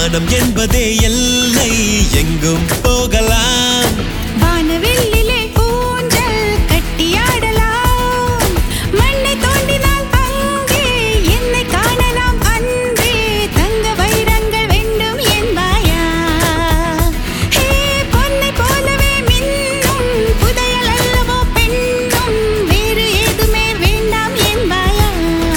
வானம் என்பதே எல்லை எங்கும் போகலாம் வானவெல்லிலே ஊஞ்சல் கட்டியாடலாம் மண்ணை தோண்டினால் அங்கே என்னை காணலாம் அன்பே தங்க வைரங்கள் வேண்டும் என்பாயா ஹே பொன்னை போலவே மின்னும் புதையல் அல்லவோ பெண்ணும் வேறு ஏதுமே வேண்டாம் என்பாயா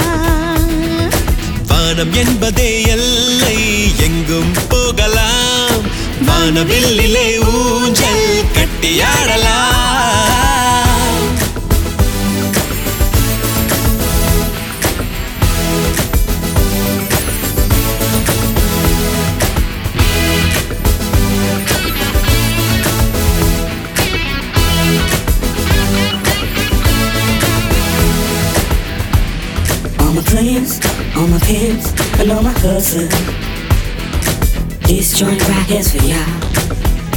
வானம் என்பதே எல்லை எங்கும் போகலாம் வானவில்லிலே ஊஞ்சல் கட்டியாடலாம் All my friends, all my pimps, and all my cousins. This joint right here's for y'all.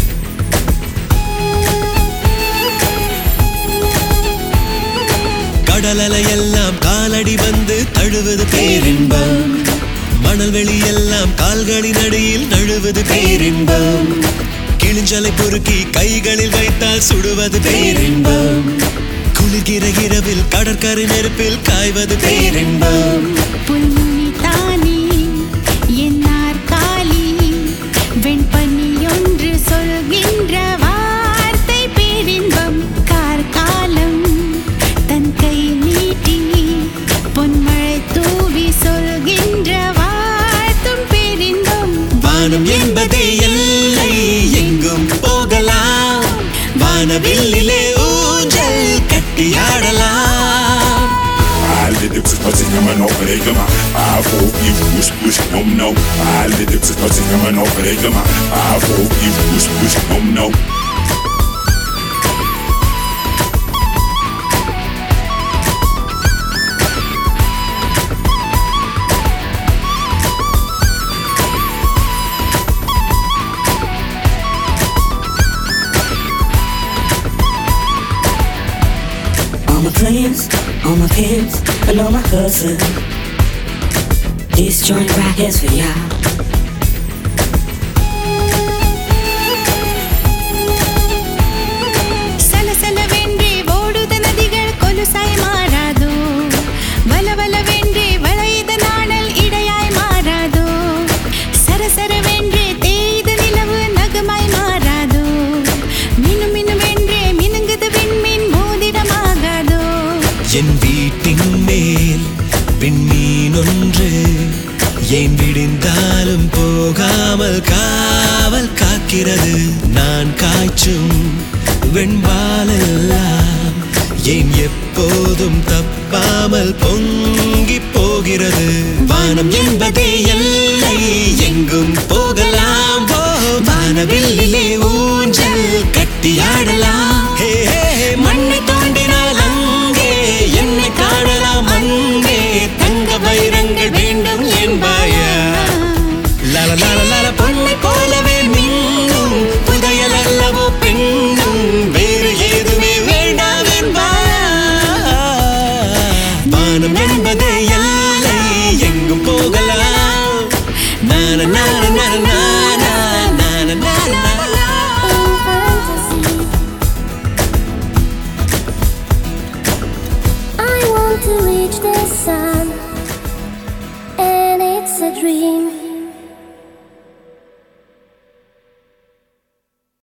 கடலலை எல்லாம் காலடி வந்து தழுவது பேரின்பம் மணல் வெளி எல்லாம் கால்களின் அடியில் நழுவது பேரின்பம் கிழிஞ்சலை பொறுக்கி கைகளில் வைத்தால் சுடுவது பேரின்பம் குளிர்கிற இரவில் கடற்கரை நெருப்பில் காய்வது பேரின்பம் புல்முனி தானே என் நாற்காலி வெண்பனியொன்று சொல்கின்ற வார்த்தை பேரின்பம் கார்காலம் தன் கை நீட்டி பொன்மழை தூவி சொல்கின்ற வார்த்தும் பேரின்பம் வானம் என்பதே எல்லை எங்கும் போகலாம் வானவில்லிலே ஊஞ்சல் கட்டியாடலாம் Alle Dips ist plötzlich immer noch Regema. Avo, if push, push, no, no. Alle Dips ist plötzlich immer noch Regema. Avo, if push, push, no, no. All my friends, all my pimps, and all my cousins. This joint right here's for y'all. சலசலவென்றே ஓடுத நதிகள் கொலுசாய் மாறாதோ வலவலவென்றே வளையுத நாணல் இடையாய் மாறாதோ சரசரவென்றே தேய்த நிலவு நகமாய் மாறாதோ மினு மினுவென்றே மினுங்குது விண்மீன் மோதிரமாகாதோ என் வீட்டின் மேல் விண்மீன் ஒன்று ஏன் விடிந்தாலும் போகாமல் காவல் காக்கிறது நான் காய்ச்சும் வெண்பாலெல்லாம் ஏன் எப்போதும் தப்பாமல் பொங்கி போகிறது வானம் என்பதே எல்லை எங்கும் போகலாம் ஓ, வானவில்லிலே ஊஞ்சல் கட்டியாடலாம் ஹே, ஹே, ஹே, மண்ணை தோண்டினால் அங்கே என்னை காணலாம் அங்கே தங்க வைரங்கள் வேண்டும் என்பாயா லால லால லால பொண்ணை போலவே மின்னும் புதையல் அல்லவோ பெண்ணும் வேறு ஏதுமே வேண்டாம் என்பாயா வானம் என்பதே எல்லை எங்கும் போகலாம் நான நான நான நான நான நான I want to reach the sun, and it's a dream.